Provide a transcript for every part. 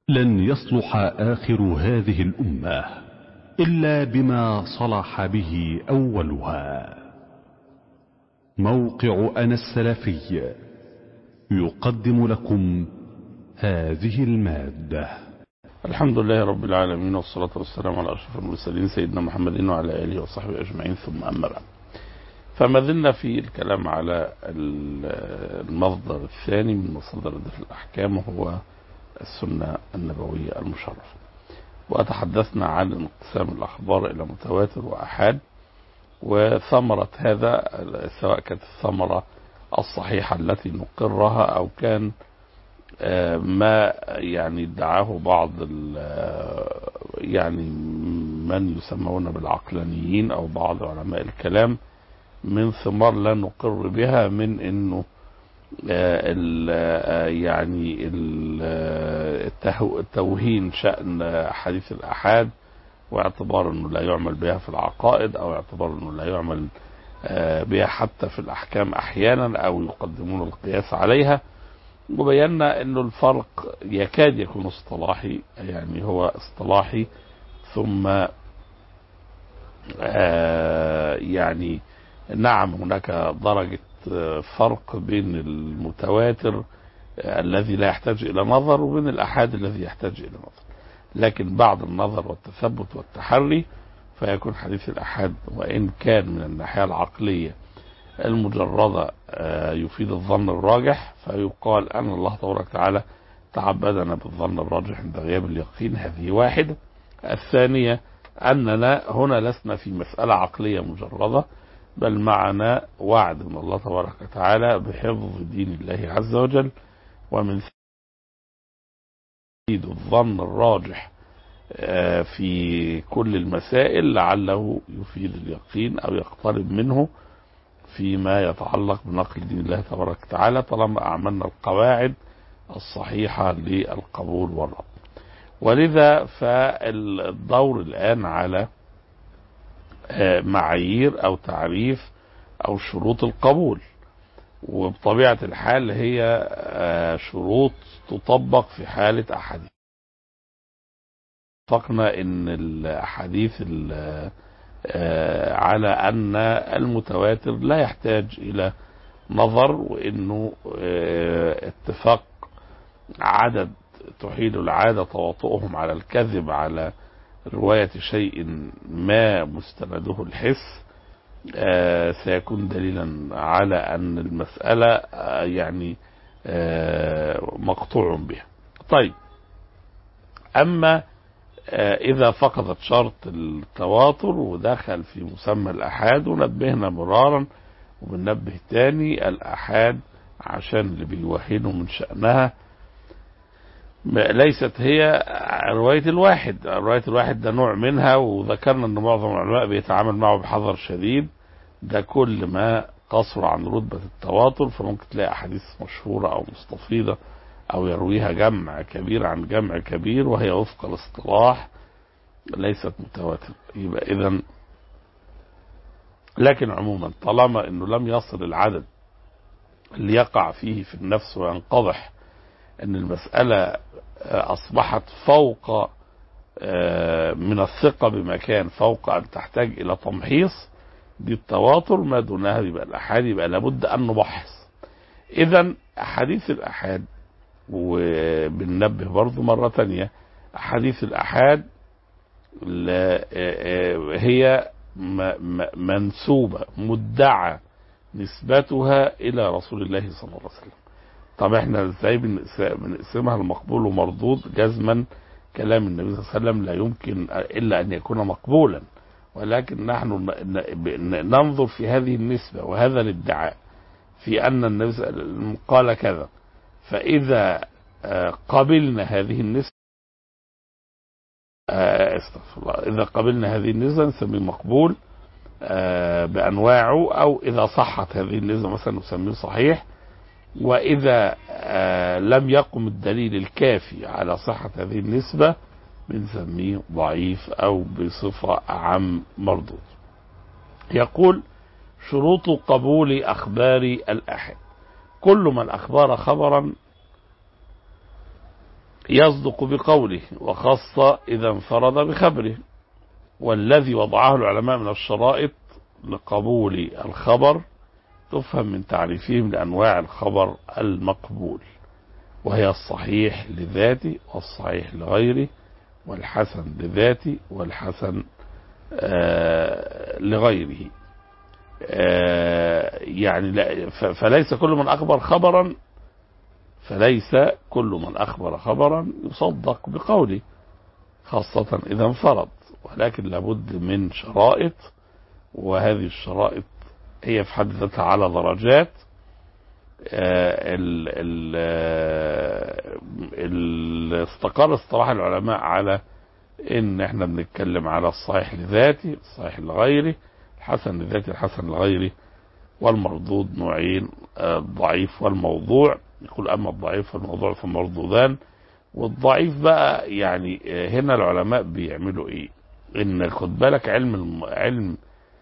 لن يصلح آخر هذه الأمة إلا بما صلح به أولها موقع أنا السلفي يقدم لكم هذه المادة الحمد لله رب العالمين والصلاة والسلام على أشرف المرسلين سيدنا محمد وعلى آله وصحبه أجمعين ثم أما بعد فما زلنا في الكلام على المصدر الثاني من مصادر الأحكام وهو السنة النبوية المشرفة وتحدثنا عن انقسام الأخبار إلى متواتر وأحاد وثمرة هذا سواء كانت الثمرة الصحيحة التي نقرها أو كان ما يعني ادعاه بعض يعني من يسمون بالعقلانيين أو بعض علماء الكلام من ثمار لا نقر بها من انه ال يعني التوهين شأن حديث الأحاد واعتبار انه لا يعمل بها في العقائد او اعتبار انه لا يعمل بها حتى في الاحكام احيانا او يقدمون القياس عليها وبينا انه الفرق يكاد يكون اصطلاحي يعني هو اصطلاحي ثم يعني نعم هناك درجة فرق بين المتواتر الذي لا يحتاج إلى نظر وبين الأحاد الذي يحتاج إلى نظر لكن بعد النظر والتثبت والتحري فيكون حديث الأحاد وإن كان من الناحية العقلية المجردة يفيد الظن الراجح فيقال أن الله تبارك وتعالى تعبدنا بالظن الراجح عند غياب اليقين هذه واحدة الثانية أننا هنا لسنا في مسألة عقلية مجردة بل معنا وعد من الله تبارك وتعالى بحفظ دين الله عز وجل ومن تزيد الظن الراجح في كل المسائل لعله يفيد اليقين أو يقترب منه فيما يتعلق بنقل دين الله تبارك وتعالى طالما أعملنا القواعد الصحيحة للقبول والرد ولذا فالدور الآن على معايير او تعريف او شروط القبول وبطبيعة الحال هي شروط تطبق في حالة احاديث اتفقنا ان الاحاديث على ان المتواتر لا يحتاج الى نظر وانه اتفاق عدد تحيل العادة تواطؤهم على الكذب على رواية شيء ما مستنده الحس آه سيكون دليلا على أن المسألة آه يعني آه مقطوع بها طيب أما إذا فقدت شرط التواتر ودخل في مسمى الأحاد ونبهنا مرارا وبننبه تاني الأحاد عشان اللي بيوهنوا من شأنها ليست هي رواية الواحد رواية الواحد ده نوع منها وذكرنا ان معظم العلماء بيتعامل معه بحذر شديد ده كل ما قصر عن رتبة التواتر فممكن تلاقي أحاديث مشهورة أو مستفيضة أو يرويها جمع كبير عن جمع كبير وهي وفق الاصطلاح ليست متواتر يبقى إذا لكن عموما طالما أنه لم يصل العدد اللي يقع فيه في النفس وينقضح أن المسألة أصبحت فوق من الثقة بمكان فوق أن تحتاج إلى تمحيص دي التواتر ما دونها يبقى الأحاد يبقى لابد أن نبحث إذا أحاديث الأحاد وبننبه برضو مرة تانية أحاديث الأحاد هي منسوبة مدعى نسبتها إلى رسول الله صلى الله عليه وسلم طب احنا ازاي بنقسمها المقبول ومردود جزما كلام النبي صلى الله عليه وسلم لا يمكن الا ان يكون مقبولا ولكن نحن ننظر في هذه النسبة وهذا الادعاء في ان النبي قال كذا فاذا قبلنا هذه النسبة استغفر الله اذا قبلنا هذه النسبة نسميه مقبول بانواعه او اذا صحت هذه النسبة مثلا نسميه صحيح وإذا لم يقم الدليل الكافي على صحة هذه النسبة بنسميه ضعيف أو بصفة أعم مردود يقول شروط قبول أخبار الأحد كل من أخبر خبرا يصدق بقوله وخاصة إذا انفرد بخبره والذي وضعه العلماء من الشرائط لقبول الخبر تفهم من تعريفهم لأنواع الخبر المقبول وهي الصحيح لذاته والصحيح لغيره والحسن لذاته والحسن آه لغيره آه يعني لا فليس كل من أخبر خبرا فليس كل من أخبر خبرا يصدق بقوله خاصة إذا انفرد ولكن لابد من شرائط وهذه الشرائط هي في حد ذاتها على درجات ال ال استقر اصطلاح العلماء على ان احنا بنتكلم على الصحيح لذاته الصحيح لغيره الحسن لذاته الحسن لغيره والمردود نوعين الضعيف والموضوع يقول اما الضعيف والموضوع فمردودان والضعيف بقى يعني هنا العلماء بيعملوا ايه ان خد بالك علم علم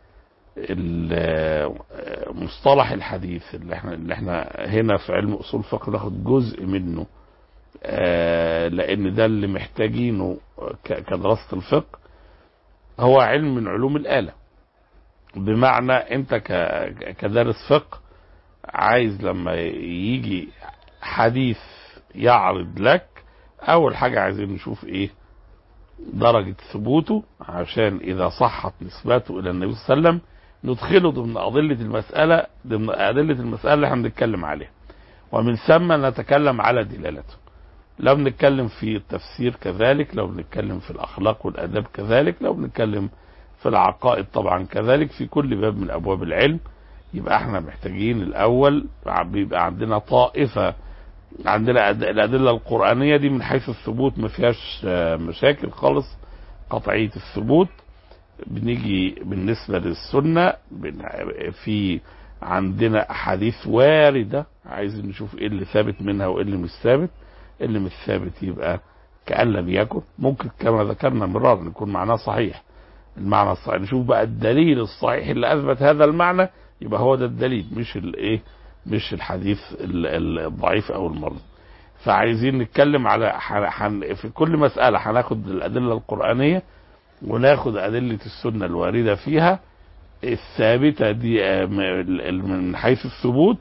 مصطلح الحديث اللي احنا اللي احنا هنا في علم اصول الفقه ناخد جزء منه آه لان ده اللي محتاجينه كدراسه الفقه هو علم من علوم الاله بمعنى انت كدارس فقه عايز لما يجي حديث يعرض لك اول حاجه عايزين نشوف ايه درجة ثبوته عشان إذا صحت نسبته إلى النبي صلى الله عليه وسلم ندخله ضمن أضلة المسألة ضمن أدلة المسألة اللي احنا بنتكلم عليها ومن ثم نتكلم على دلالته لو بنتكلم في التفسير كذلك لو بنتكلم في الأخلاق والأداب كذلك لو بنتكلم في العقائد طبعا كذلك في كل باب من أبواب العلم يبقى احنا محتاجين الأول بيبقى عندنا طائفة عندنا الأدلة القرآنية دي من حيث الثبوت ما فيهاش مشاكل خالص قطعية الثبوت بنيجي بالنسبة للسنة في عندنا أحاديث واردة عايزين نشوف ايه اللي ثابت منها وايه اللي مش ثابت اللي مش ثابت يبقى كأن لم يكن ممكن كما ذكرنا مرارا يكون معناه صحيح المعنى الصحيح نشوف بقى الدليل الصحيح اللي أثبت هذا المعنى يبقى هو ده الدليل مش الايه مش الحديث الضعيف او المرض فعايزين نتكلم على حن في كل مسألة هناخد الأدلة القرآنية وناخد أدلة السنة الواردة فيها الثابتة دي من حيث الثبوت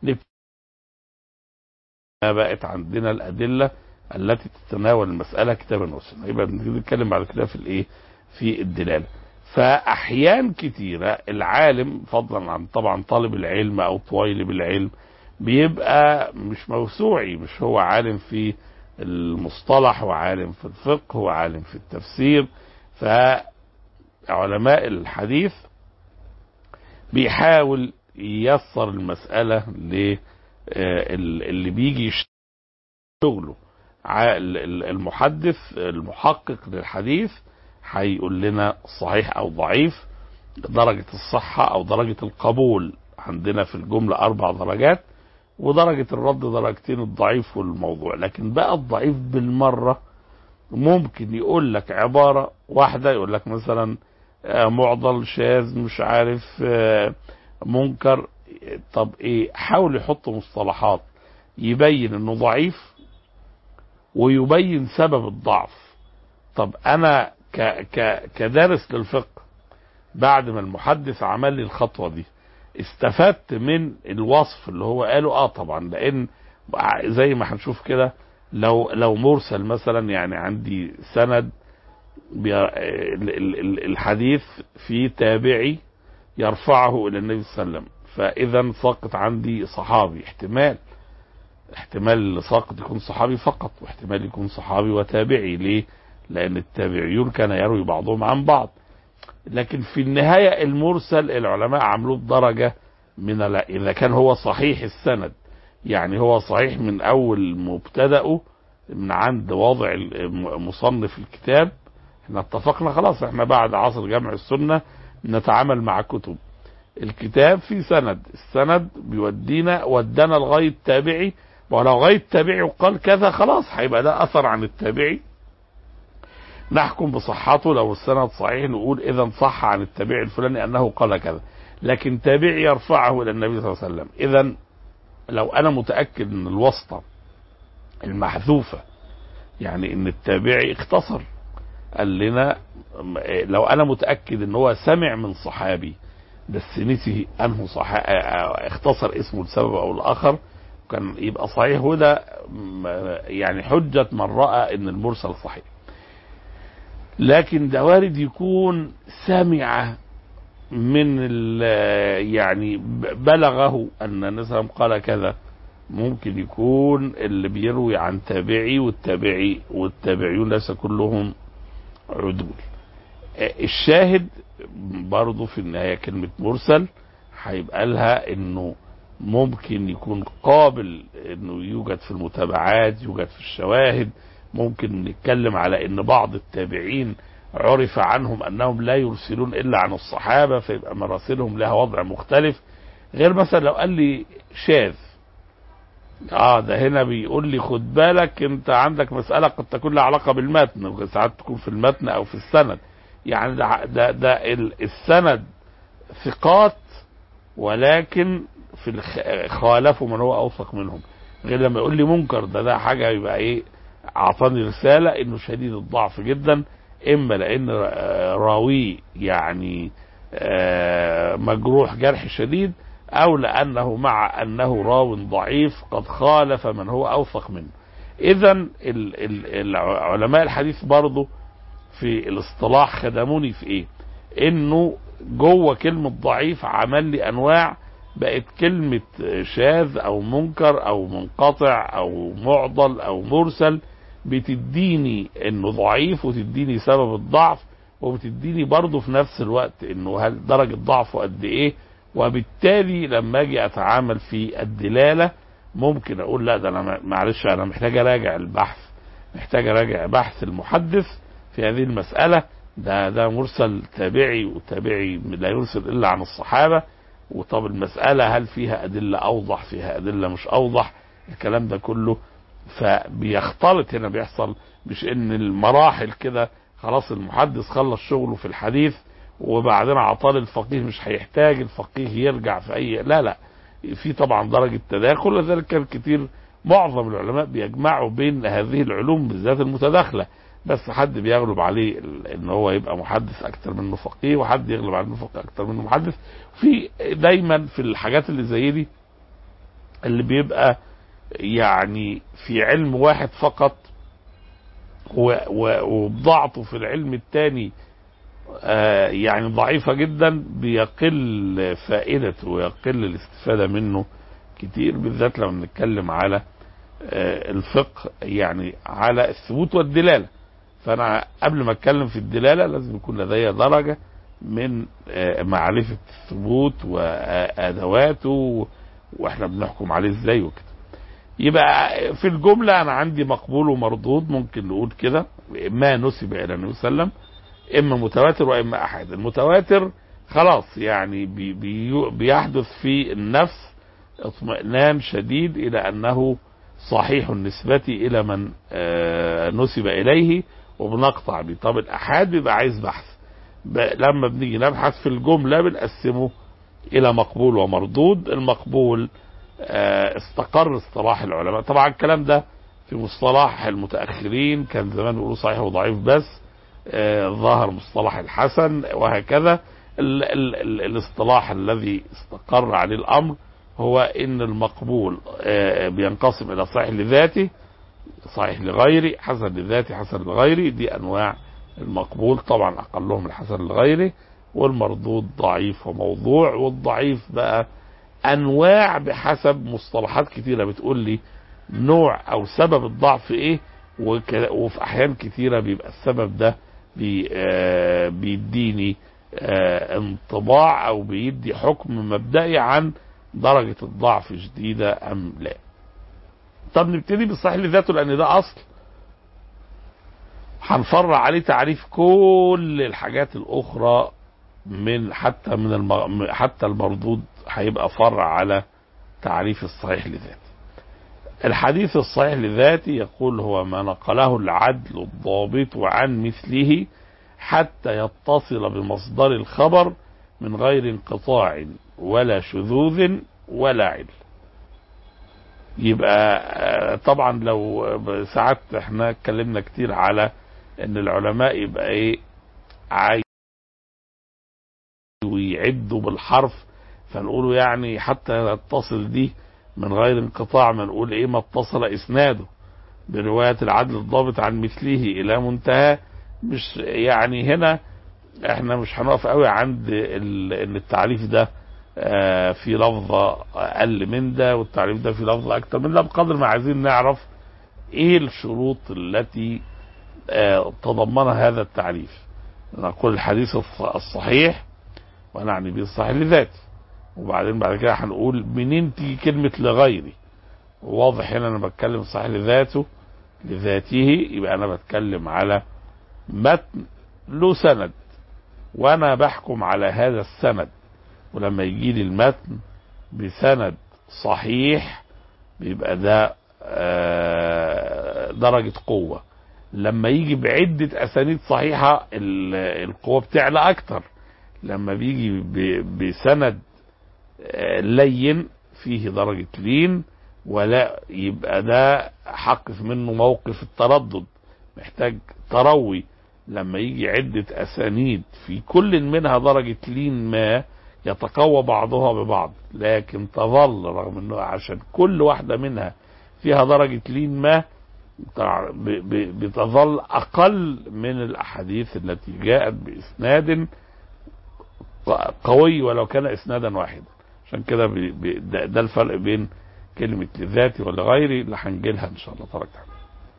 بقت عندنا الأدلة التي تتناول المسألة كتابا وسنة يبقى بنتكلم بعد كده في الإيه في الدلالة فأحيان كتيرة العالم فضلا عن طبعا طالب العلم أو طويل العلم بيبقى مش موسوعي مش هو عالم في المصطلح وعالم في الفقه وعالم في التفسير فعلماء الحديث بيحاول ييسر المسألة اللي بيجي شغله المحدث المحقق للحديث هيقول لنا صحيح او ضعيف درجة الصحة او درجة القبول عندنا في الجملة اربع درجات ودرجة الرد درجتين الضعيف والموضوع لكن بقى الضعيف بالمرة ممكن يقول لك عبارة واحدة يقول لك مثلا معضل شاذ مش عارف منكر طب ايه حاول يحط مصطلحات يبين انه ضعيف ويبين سبب الضعف طب انا ك ك كدارس للفقه بعد ما المحدث عمل لي الخطوه دي استفدت من الوصف اللي هو قاله اه طبعا لان زي ما هنشوف كده لو لو مرسل مثلا يعني عندي سند الحديث في تابعي يرفعه الى النبي صلى الله عليه وسلم فاذا ساقط عندي صحابي احتمال احتمال ساقط يكون صحابي فقط واحتمال يكون صحابي وتابعي ليه لان التابعيون كان يروي بعضهم عن بعض لكن في النهاية المرسل العلماء عملوه بدرجة من اذا كان هو صحيح السند يعني هو صحيح من اول مبتدأه من عند واضع مصنف الكتاب احنا اتفقنا خلاص احنا بعد عصر جمع السنة نتعامل مع كتب الكتاب في سند السند بيودينا ودنا لغاية تابعي ولو غاية تابعي وقال كذا خلاص هيبقى ده اثر عن التابعي نحكم بصحته لو السند صحيح نقول اذا صح عن التابعي الفلاني انه قال كذا لكن تابعي يرفعه الى النبي صلى الله عليه وسلم اذا لو انا متاكد ان الواسطه المحذوفه يعني ان التابعي اختصر قال لنا م- لو انا متاكد ان هو سمع من صحابي بس نسي انه صح اختصر اسمه لسبب او لاخر كان يبقى صحيح وده م- يعني حجه من راى ان المرسل صحيح لكن ده وارد يكون سمع من ال- يعني ب- بلغه ان النبي صلى الله عليه وسلم قال كذا ممكن يكون اللي بيروي عن تابعي والتابعي والتابعيون ليس كلهم عدول آه، الشاهد برضه في النهايه كلمه مرسل هيبقى لها انه ممكن يكون قابل انه يوجد في المتابعات يوجد في الشواهد ممكن نتكلم على ان بعض التابعين عرف عنهم انهم لا يرسلون الا عن الصحابه فيبقى مراسلهم لها وضع مختلف غير مثلا لو قال لي شاذ اه ده هنا بيقول لي خد بالك انت عندك مسألة قد تكون لها علاقة بالمتن ساعات تكون في المتن او في السند يعني ده ده, ده ال- السند ثقات ولكن في الخ- خالفوا من هو اوثق منهم غير لما يقول لي منكر ده ده حاجة يبقى ايه اعطاني رسالة انه شديد الضعف جدا اما لان را- راويه يعني آه، مجروح جرح شديد او لانه مع انه راو ضعيف قد خالف من هو اوثق منه اذا ال- ال- علماء الحديث برضه في الاصطلاح خدموني في ايه انه جوه كلمة ضعيف عمل لي انواع بقت كلمة شاذ او منكر او منقطع او معضل او مرسل بتديني انه ضعيف وتديني سبب الضعف وبتديني برضه في نفس الوقت انه هل درجة ضعفه قد ايه وبالتالي لما اجي اتعامل في الدلالة ممكن اقول لا ده انا معلش انا محتاج اراجع البحث محتاج اراجع بحث المحدث في هذه المسألة ده ده مرسل تابعي وتابعي لا يرسل الا عن الصحابة وطب المسألة هل فيها أدلة أوضح فيها أدلة مش أوضح الكلام ده كله فبيختلط هنا بيحصل مش ان المراحل كده خلاص المحدث خلص شغله في الحديث وبعدين عطال الفقيه مش هيحتاج الفقيه يرجع في اي لا لا في طبعا درجة تداخل لذلك كان كتير معظم العلماء بيجمعوا بين هذه العلوم بالذات المتداخلة بس حد بيغلب عليه ال- ان هو يبقى محدث اكتر منه فقيه وحد يغلب على انه فقيه اكتر منه محدث في دايما في الحاجات اللي زي دي اللي بيبقى يعني في علم واحد فقط و- و- وبضاعته في العلم الثاني آه، يعني ضعيفة جدا بيقل فائدته ويقل الاستفادة منه كتير بالذات لما بنتكلم على آه، الفقه يعني على الثبوت والدلالة فأنا قبل ما أتكلم في الدلالة لازم يكون لدي درجة من آه، معرفة الثبوت وأدواته وإحنا بنحكم عليه إزاي وكده يبقى في الجملة أنا عندي مقبول ومردود ممكن نقول كده ما نسب إلى النبي صلى الله عليه وسلم إما متواتر وإما أحد المتواتر خلاص يعني بي بي بيحدث في النفس اطمئنان شديد إلى أنه صحيح النسبة إلى من آه، نسب إليه وبنقطع بيه طب الأحاد بيبقى عايز بحث ب- لما بنيجي نبحث في الجملة بنقسمه إلى مقبول ومردود المقبول آه، استقر اصطلاح العلماء طبعا الكلام ده في مصطلح المتأخرين كان زمان بيقولوا صحيح وضعيف بس آه، ظهر مصطلح الحسن وهكذا ال ال ال الاصطلاح الذي استقر عليه الأمر هو ان المقبول آه، بينقسم الى صحيح لذاته صحيح لغيره حسن لذاته حسن لغيره دي انواع المقبول طبعا اقلهم الحسن لغيره والمردود ضعيف وموضوع والضعيف بقى انواع بحسب مصطلحات كتيره بتقول لي نوع او سبب الضعف ايه وك- وفي احيان كتيره بيبقى السبب ده بي آه بيديني آه انطباع او بيدي حكم مبدئي عن درجة الضعف شديدة ام لا طب نبتدي بالصحيح لذاته لان ده اصل هنفرع عليه تعريف كل الحاجات الاخرى من حتى من الم... حتى المردود هيبقى فرع على تعريف الصحيح لذاته الحديث الصحيح لذاته يقول هو ما نقله العدل الضابط عن مثله حتى يتصل بمصدر الخبر من غير انقطاع ولا شذوذ ولا عل يبقى آه، طبعا لو ساعات احنا اتكلمنا كتير على ان العلماء يبقى ايه عايز ويعدوا بالحرف فنقولوا يعني حتى يتصل دي من غير انقطاع ما نقول ايه ما اتصل اسناده برواية العدل الضابط عن مثله الى منتهى مش يعني هنا احنا مش هنقف قوي عند ال- ان التعريف ده آه، في لفظة اقل من ده والتعريف ده في لفظة اكتر من ده بقدر ما عايزين نعرف ايه الشروط التي آه، تضمنها هذا التعريف نقول الحديث الص- الصحيح ونعني به الصحيح لذاته وبعدين بعد كده هنقول منين تيجي كلمة لغيري واضح هنا انا بتكلم صحيح لذاته لذاته يبقى انا بتكلم على متن له سند وانا بحكم على هذا السند ولما يجي لي المتن بسند صحيح بيبقى ده آه، درجة قوة لما يجي بعدة أسانيد صحيحة ال- القوة بتعلى أكتر لما بيجي ب- بسند آه، لين فيه درجة لين ولا يبقى ده حقف منه موقف التردد محتاج تروي لما يجي عدة أسانيد في كل منها درجة لين ما يتقوى بعضها ببعض لكن تظل رغم انه عشان كل واحدة منها فيها درجة لين ما تع- ب- ب- بتظل أقل من الأحاديث التي جاءت بإسناد ق- قوي ولو كان إسنادا واحدا عشان كده بي- بي- ده, ده الفرق بين كلمة لذاتي ولغيري اللي هنجيلها إن شاء الله تبارك وتعالى.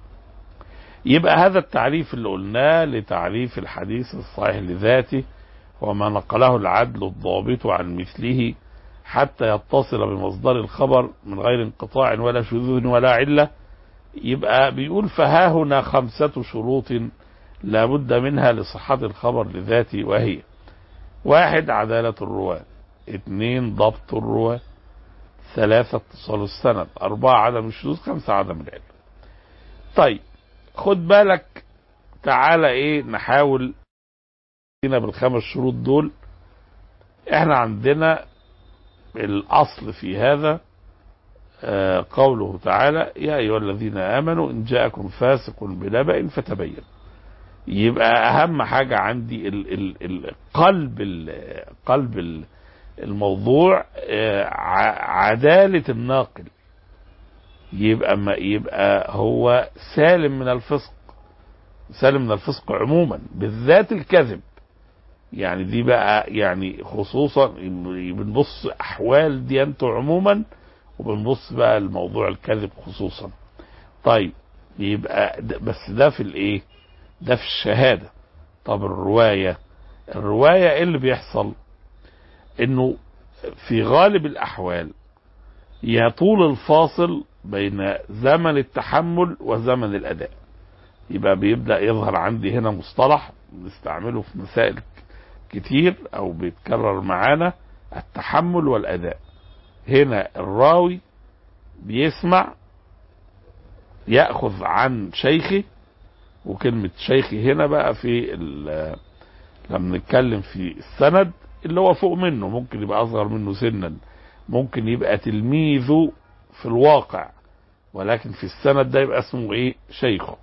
يبقى هذا التعريف اللي قلناه لتعريف الحديث الصحيح لذاته وما نقله العدل الضابط عن مثله حتى يتصل بمصدر الخبر من غير انقطاع ولا شذوذ ولا علة يبقى بيقول فها هنا خمسة شروط لا بد منها لصحة الخبر لذاته وهي واحد عدالة الرواة اثنين ضبط الرواة ثلاثة اتصال السند أربعة عدم الشذوذ خمسة عدم العلم طيب خد بالك تعالى ايه نحاول هنا بالخمس شروط دول احنا عندنا الاصل في هذا آه، قوله تعالى يا ايها الذين امنوا ان جاءكم فاسق بنبأ فتبين يبقى اهم حاجه عندي ال ال ال قلب ال قلب ال الموضوع آه، ع- عداله الناقل يبقى ما يبقى هو سالم من الفسق سالم من الفسق عموما بالذات الكذب يعني دي بقى يعني خصوصا بنبص احوال ديانته عموما وبنبص بقى الموضوع الكذب خصوصا طيب يبقى ده بس ده في الايه ده في الشهاده طب الروايه الروايه ايه اللي بيحصل انه في غالب الاحوال يطول الفاصل بين زمن التحمل وزمن الاداء يبقى بيبدا يظهر عندي هنا مصطلح بنستعمله في مسائل كتير او بيتكرر معانا التحمل والاداء هنا الراوي بيسمع ياخذ عن شيخه وكلمه شيخي هنا بقى في ال- لما نتكلم في السند اللي هو فوق منه ممكن يبقى اصغر منه سنا ممكن يبقى تلميذه في الواقع ولكن في السند ده يبقى اسمه ايه شيخه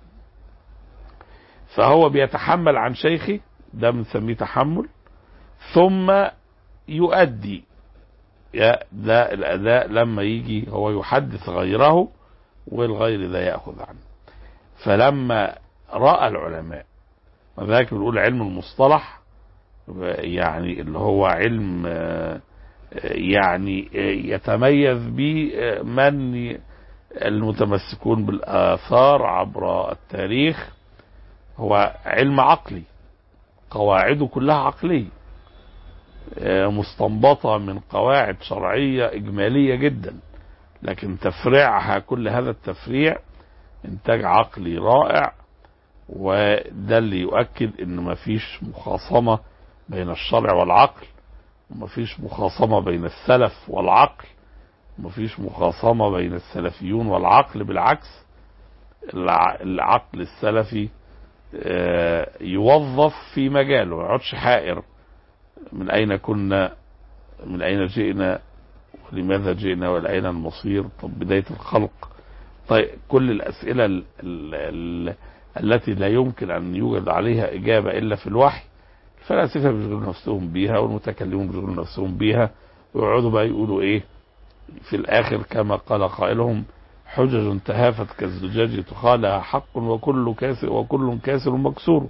فهو بيتحمل عن شيخه ده بنسميه تحمل ثم يؤدي يا ده الاداء لما يجي هو يحدث غيره والغير ده ياخذ عنه فلما راى العلماء وذلك بنقول علم المصطلح يعني اللي هو علم آه، يعني آه، يتميز به آه، من المتمسكون بالاثار عبر التاريخ هو علم عقلي قواعده كلها عقليه آه، مستنبطه من قواعد شرعيه اجماليه جدا لكن تفريعها كل هذا التفريع انتاج عقلي رائع وده اللي يؤكد ان مفيش مخاصمه بين الشرع والعقل ومفيش مخاصمه بين السلف والعقل ومفيش مخاصمه بين السلفيون والعقل بالعكس الع- العقل السلفي آه، يوظف في مجاله ما يقعدش حائر من اين كنا من اين جئنا ولماذا جئنا والى اين المصير طب بدايه الخلق طيب كل الاسئله ال ال ال التي لا يمكن ان يوجد عليها اجابه الا في الوحي الفلاسفه بيشغلوا نفسهم بيها والمتكلمون بيشغلوا نفسهم بيها ويقعدوا بقى يقولوا ايه في الاخر كما قال قائلهم حجج تهافت كالزجاج تخالها حق وكل كاسر وكل كاسر مكسور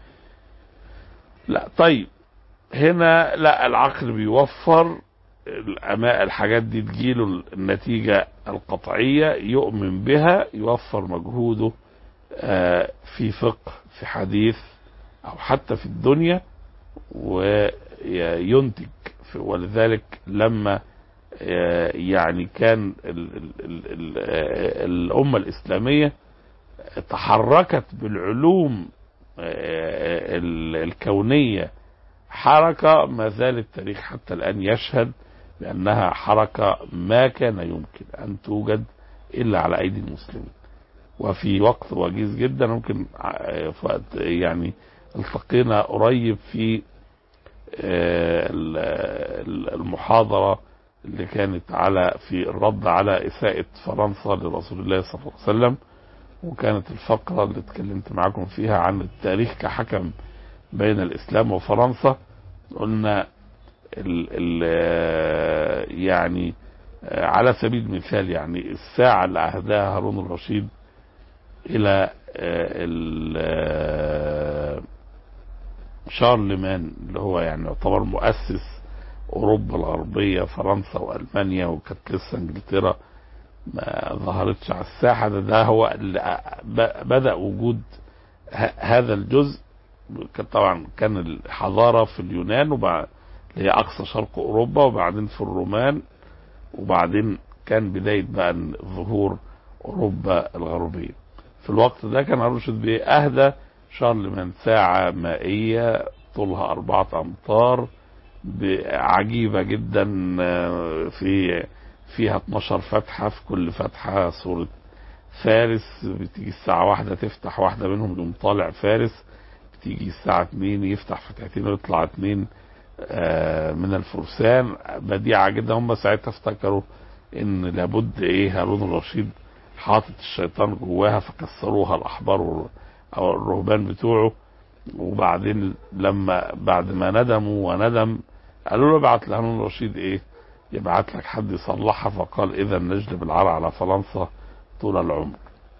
لا طيب هنا لا العقل بيوفر الأما- الحاجات دي تجيله النتيجة القطعية يؤمن بها يوفر مجهوده آه، في فقه في حديث أو حتى في الدنيا وينتج في- ولذلك لما آه، يعني كان ال ال ال ال آه، الأمة الإسلامية تحركت بالعلوم آه، ال- الكونية حركة ما زال التاريخ حتى الآن يشهد بأنها حركة ما كان يمكن أن توجد إلا على أيدي المسلمين وفي وقت وجيز جدا ممكن ع- في وقت يعني التقينا قريب في آه، ال- ال- المحاضرة اللي كانت على في الرد على إساءة فرنسا لرسول الله صلى الله عليه وسلم وكانت الفقرة اللي اتكلمت معاكم فيها عن التاريخ كحكم بين الإسلام وفرنسا قلنا ال ال يعني آه، على سبيل المثال يعني الساعة اللي أهداها هارون الرشيد إلى آه، ال- آه، شارلمان اللي هو يعني يعتبر مؤسس أوروبا الغربية فرنسا وألمانيا وكانت لسه إنجلترا ما ظهرتش على الساحة ده, ده هو اللي ب- بدأ وجود ه- هذا الجزء كان طبعا كان الحضارة في اليونان وبعد اللي هي أقصى شرق أوروبا وبعدين في الرومان وبعدين كان بداية بقى ظهور أوروبا الغربية في الوقت ده كان هارون الرشيد بيه أهدى شارلمان ساعة مائية طولها أربعة أمتار ب- عجيبة جدا آه، في فيها 12 فتحة في كل فتحة صورة فارس بتيجي الساعة واحدة تفتح واحدة منهم يقوم طالع فارس بتيجي الساعة اتنين يفتح فتحتين ويطلع اتنين آه، من الفرسان بديعة جدا هم ساعتها افتكروا ان لابد ايه هارون الرشيد حاطط الشيطان جواها فكسروها الاحبار والر- او الرهبان بتوعه وبعدين لما بعد ما ندموا وندم قالوا له ابعت لهارون الرشيد ايه يبعت لك حد يصلحها فقال اذا نجلب العار على فرنسا طول العمر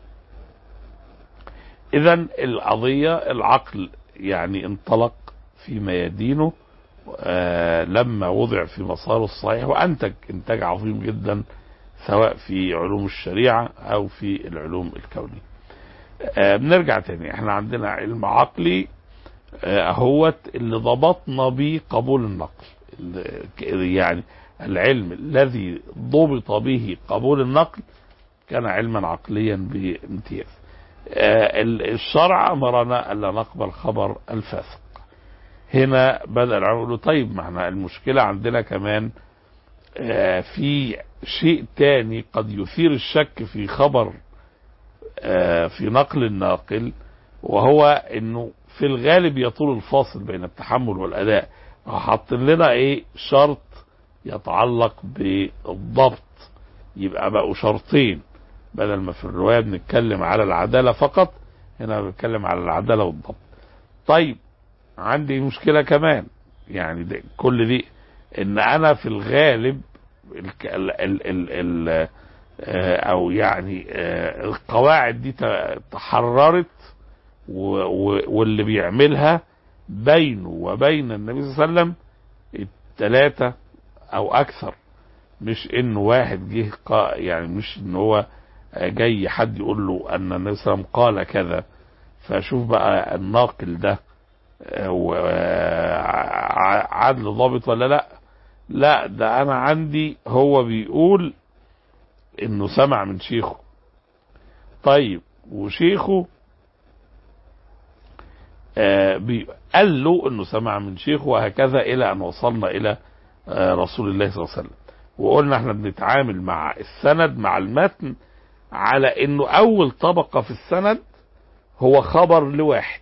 اذا القضية العقل يعني انطلق في ميادينه آه لما وضع في مساره الصحيح وانتج انتاج عظيم جدا سواء في علوم الشريعة او في العلوم الكونية آه بنرجع تاني احنا عندنا علم عقلي آه هوت اللي ضبطنا بيه قبول النقل اللي- يعني العلم الذي ضبط به قبول النقل كان علما عقليا بامتياز آه، ال- الشرع امرنا الا نقبل خبر الفاسق هنا بدا العلماء يقولوا طيب ما احنا المشكله عندنا كمان آه، في شيء تاني قد يثير الشك في خبر آه، في نقل الناقل وهو انه في الغالب يطول الفاصل بين التحمل والاداء حاطين لنا ايه شرط يتعلق بالضبط يبقى بقوا شرطين بدل ما في الرواية بنتكلم على العدالة فقط هنا بنتكلم على العدالة والضبط طيب عندي مشكلة كمان يعني ده كل دي ان انا في الغالب الك- ال ال ال ال آه، او يعني آه، القواعد دي ت- تحررت و- و- واللي بيعملها بينه وبين النبي صلى الله عليه وسلم الثلاثة او اكثر مش انه واحد جه قا- يعني مش ان هو جاي حد يقول له ان النبي صلى الله عليه وسلم قال كذا فشوف بقى الناقل ده آه، و- آه، ع- عدل ضابط ولا لا لا ده انا عندي هو بيقول انه سمع من شيخه طيب وشيخه آه، بي- قال له انه سمع من شيخه وهكذا الى ان وصلنا الى آه، رسول الله صلى الله عليه وسلم وقلنا احنا بنتعامل مع السند مع المتن على انه اول طبقة في السند هو خبر لواحد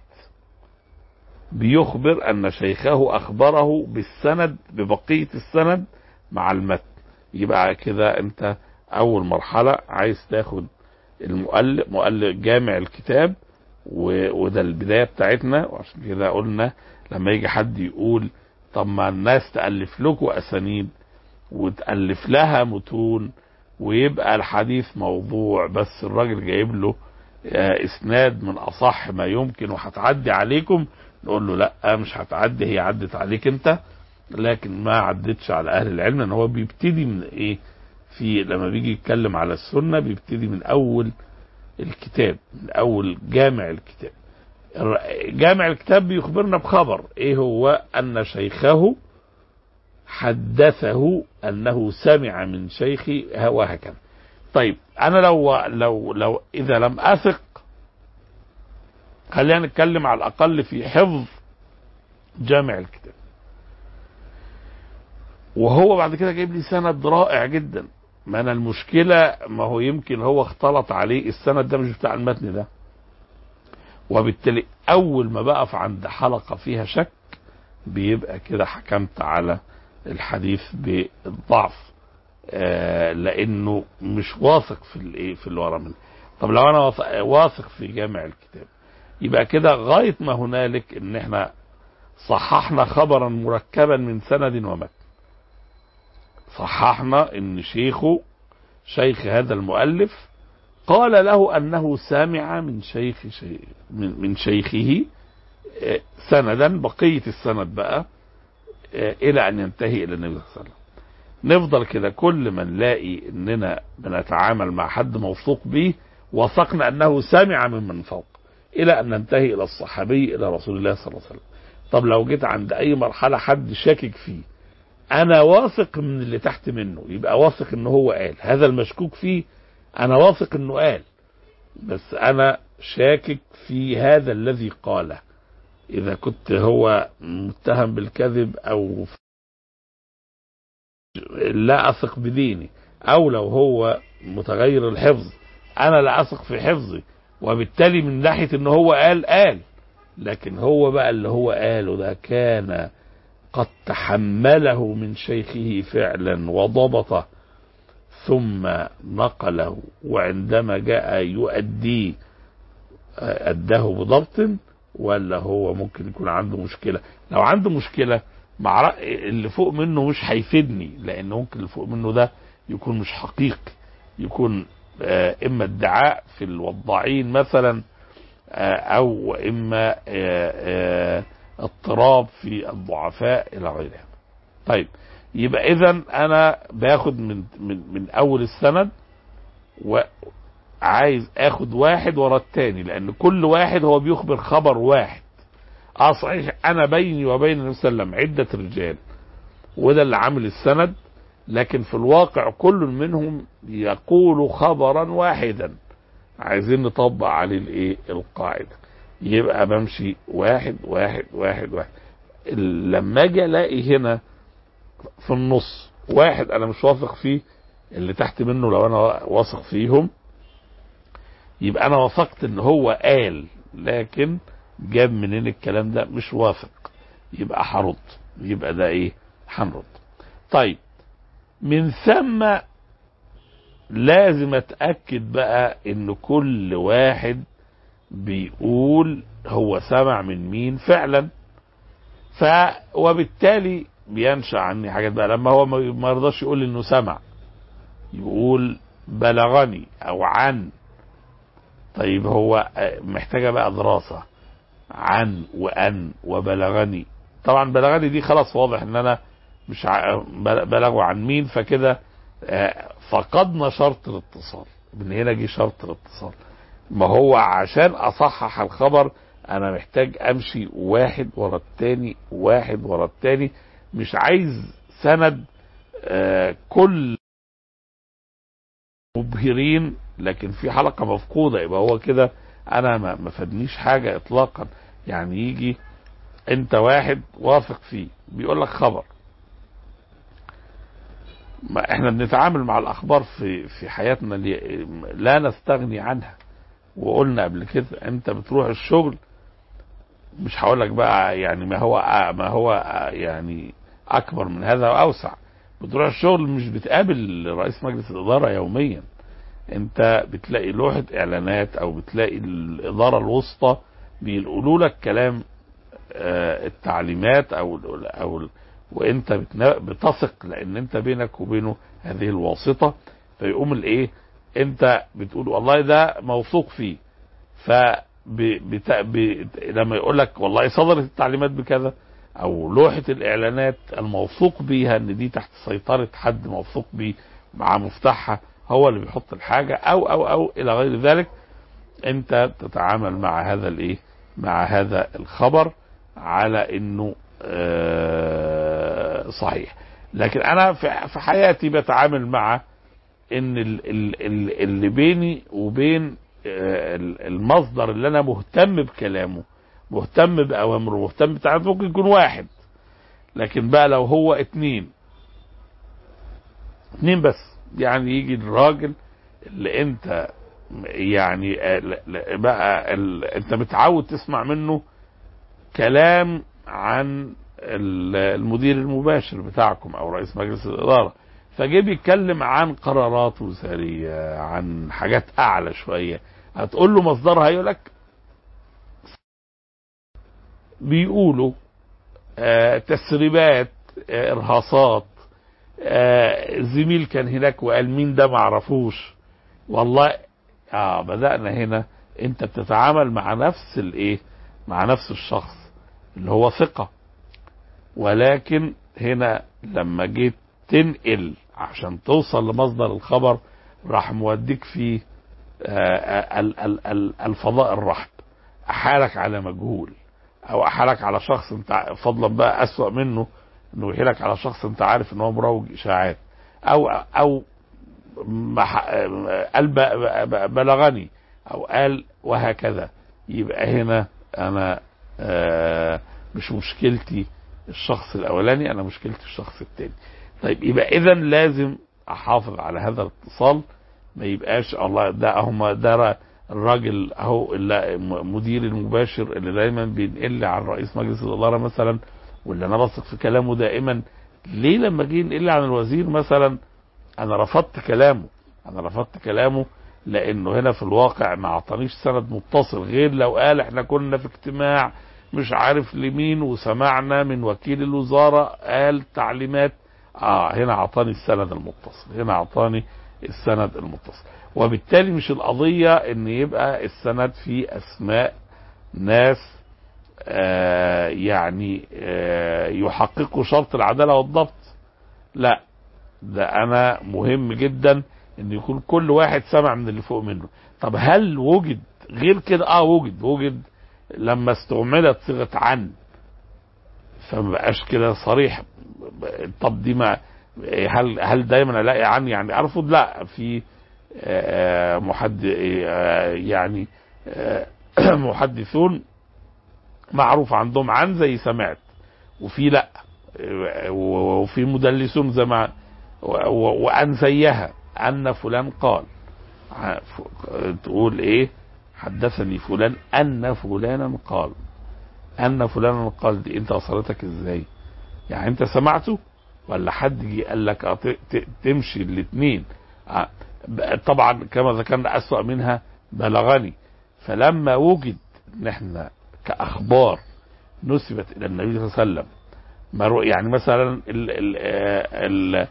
بيخبر ان شيخه اخبره بالسند ببقية السند مع المتن يبقى كده انت اول مرحله عايز تاخد المؤلف مؤلف جامع الكتاب و- وده البدايه بتاعتنا وعشان كده قلنا لما يجي حد يقول طب ما الناس تالف لكم اسانيد وتالف لها متون ويبقى الحديث موضوع بس الراجل جايب له آه، اسناد من اصح ما يمكن وهتعدي عليكم نقول له لا مش هتعدي هي عدت عليك انت لكن ما عدتش على اهل العلم ان هو بيبتدي من ايه في لما بيجي يتكلم على السنه بيبتدي من اول الكتاب من اول جامع الكتاب الر- جامع الكتاب بيخبرنا بخبر ايه هو ان شيخه حدثه انه سمع من شيخي وهكذا طيب انا لو لو لو اذا لم اثق خلينا نتكلم على الاقل في حفظ جامع الكتاب وهو بعد كده جايب لي سند رائع جدا ما انا المشكله ما هو يمكن هو اختلط عليه السند ده مش بتاع المتن ده وبالتالي اول ما بقف عند حلقه فيها شك بيبقى كده حكمت على الحديث بالضعف آه لانه مش واثق في الايه في اللي ورا منه طب لو انا واثق- واثق في جامع الكتاب يبقى كده غايه ما هنالك ان احنا صححنا خبرا مركبا من سند ومتن صححنا ان شيخه شيخ هذا المؤلف قال له انه سمع من شيخ شي من, من شيخه آه، سندا بقيه السند بقى آه، الى ان ينتهي الى النبي صلى الله عليه وسلم نفضل كده كل ما نلاقي اننا بنتعامل مع حد موثوق به وثقنا انه سمع ممن فوق الى ان ننتهي الى الصحابي الى رسول الله صلى الله عليه وسلم طب لو جيت عند اي مرحله حد شاكك فيه انا واثق من اللي تحت منه يبقى واثق ان هو قال هذا المشكوك فيه انا واثق انه قال بس انا شاكك في هذا الذي قاله اذا كنت هو متهم بالكذب او لا اثق بديني او لو هو متغير الحفظ انا لا اثق في حفظي وبالتالي من ناحيه ان هو قال قال لكن هو بقى اللي هو قاله ده كان قد تحمله من شيخه فعلا وضبطه ثم نقله وعندما جاء يؤديه آه، أداه بضبط ولا هو ممكن يكون عنده مشكلة لو عنده مشكلة مع رأ- اللي فوق منه مش هيفيدني لأن ممكن اللي فوق منه ده يكون مش حقيقي يكون آه، إما ادعاء في الوضاعين مثلا آه، أو إما آه، آه، اضطراب في الضعفاء إلى غير هذا طيب يبقى إذا أنا باخد من من من أول السند وعايز اخد واحد ورا التاني لان كل واحد هو بيخبر خبر واحد اه صحيح انا بيني وبين النبي صلى الله عليه وسلم عده رجال وده اللي عامل السند لكن في الواقع كل منهم يقول خبرا واحدا عايزين نطبق عليه الايه القاعده يبقى بمشي واحد واحد واحد واحد ال- لما اجي الاقي هنا في النص واحد انا مش واثق فيه اللي تحت منه لو انا واثق فيهم يبقى انا وثقت ان هو قال لكن جاب منين الكلام ده مش واثق يبقى هرد يبقى ده ايه هنرد طيب من ثم لازم اتاكد بقى ان كل واحد بيقول هو سمع من مين فعلا ف وبالتالي بينشا عني حاجات بقى لما هو ما ما يرضاش يقول انه سمع يقول بلغني او عن طيب هو آه، محتاجه بقى دراسه عن وان وبلغني طبعا بلغني دي خلاص واضح ان انا مش ع- بل- بلغوا عن مين فكده آه، فقدنا شرط الاتصال من هنا جه شرط الاتصال ما هو عشان اصحح الخبر انا محتاج امشي واحد ورا التاني واحد ورا التاني مش عايز سند آه، كل مبهرين لكن في حلقة مفقودة يبقى هو كده انا ما ما فادنيش حاجة اطلاقا يعني يجي انت واحد واثق فيه بيقول لك خبر ما احنا بنتعامل مع الاخبار في في حياتنا اللي لا نستغني عنها وقلنا قبل كده انت بتروح الشغل مش هقول لك بقى يعني ما هو ما هو يعني اكبر من هذا واوسع بتروح الشغل مش بتقابل رئيس مجلس الاداره يوميا انت بتلاقي لوحه اعلانات او بتلاقي الاداره الوسطى بيقولوا لك كلام آه، التعليمات او ال- او ال- وانت بتنا- بتثق لان انت بينك وبينه هذه الواسطه فيقوم الايه انت بتقول والله ده موثوق فيه ف ب... بت... ب... لما يقول لك والله صدرت التعليمات بكذا او لوحه الاعلانات الموثوق بيها ان دي تحت سيطره حد موثوق بيه مع مفتاحها هو اللي بيحط الحاجه او او او الى غير ذلك انت تتعامل مع هذا الايه مع هذا الخبر على انه آه، صحيح لكن انا في في حياتي بتعامل مع ان ال- ال- ال- اللي بيني وبين آه، ال- المصدر اللي انا مهتم بكلامه مهتم باوامره مهتم بتعرف ممكن يكون واحد لكن بقى لو هو اتنين اتنين بس يعني يجي الراجل اللي انت يعني آه، ل- ل- بقى ال- انت متعود تسمع منه كلام عن ال- المدير المباشر بتاعكم او رئيس مجلس الاداره فجه بيتكلم عن قرارات وزاريه عن حاجات اعلى شويه هتقول له مصدرها يقول لك بيقولوا آه تسريبات آه ارهاصات آه زميل كان هناك وقال مين ده معرفوش والله اه بدأنا هنا انت بتتعامل مع نفس الايه مع نفس الشخص اللي هو ثقة ولكن هنا لما جيت تنقل عشان توصل لمصدر الخبر راح موديك فيه آه، ال- ال- ال- الفضاء الرحب احالك على مجهول او احالك على شخص انت ع- فضلا بقى اسوأ منه انه يحيلك على شخص انت عارف ان هو مروج اشاعات او او مح- قال ب- ب- بلغني او قال وهكذا يبقى هنا انا آه، مش مشكلتي الشخص الاولاني انا مشكلتي الشخص الثاني طيب يبقى اذا لازم احافظ على هذا الاتصال ما يبقاش الله ده هم ده ر- الراجل اهو اللي م- مدير المباشر اللي دايما بينقل لي عن رئيس مجلس الاداره مثلا واللي انا بثق في كلامه دائما ليه لما جه ينقل لي عن الوزير مثلا انا رفضت كلامه انا رفضت كلامه لانه هنا في الواقع ما اعطانيش سند متصل غير لو قال احنا كنا في اجتماع مش عارف لمين وسمعنا من وكيل الوزاره قال تعليمات اه هنا اعطاني السند المتصل هنا اعطاني السند المتصل وبالتالي مش القضيه ان يبقى السند فيه اسماء ناس آه يعني آه يحققوا شرط العداله والضبط لا ده انا مهم جدا ان يكون كل واحد سمع من اللي فوق منه طب هل وجد غير كده اه وجد وجد لما استعملت صيغه عن فما بقاش كده صريح طب دي ما هل هل دايما الاقي عن يعني ارفض لا في آه، محد آه، يعني آه، محدثون معروف عندهم عن زي سمعت وفي لا آه، وفي مدلسون زي ما و- و- وان زيها ان فلان قال ع- ف- تقول ايه حدثني فلان ان فلانا قال ان فلانا قال دي انت وصلتك ازاي يعني انت سمعته ولا حد جه قال لك آه ت- ت- تمشي الاثنين طبعا كما ذكرنا اسوأ منها بلغني فلما وجد ان احنا كاخبار نسبت الى النبي صلى الله عليه وسلم مرو- يعني مثلا ال ال ال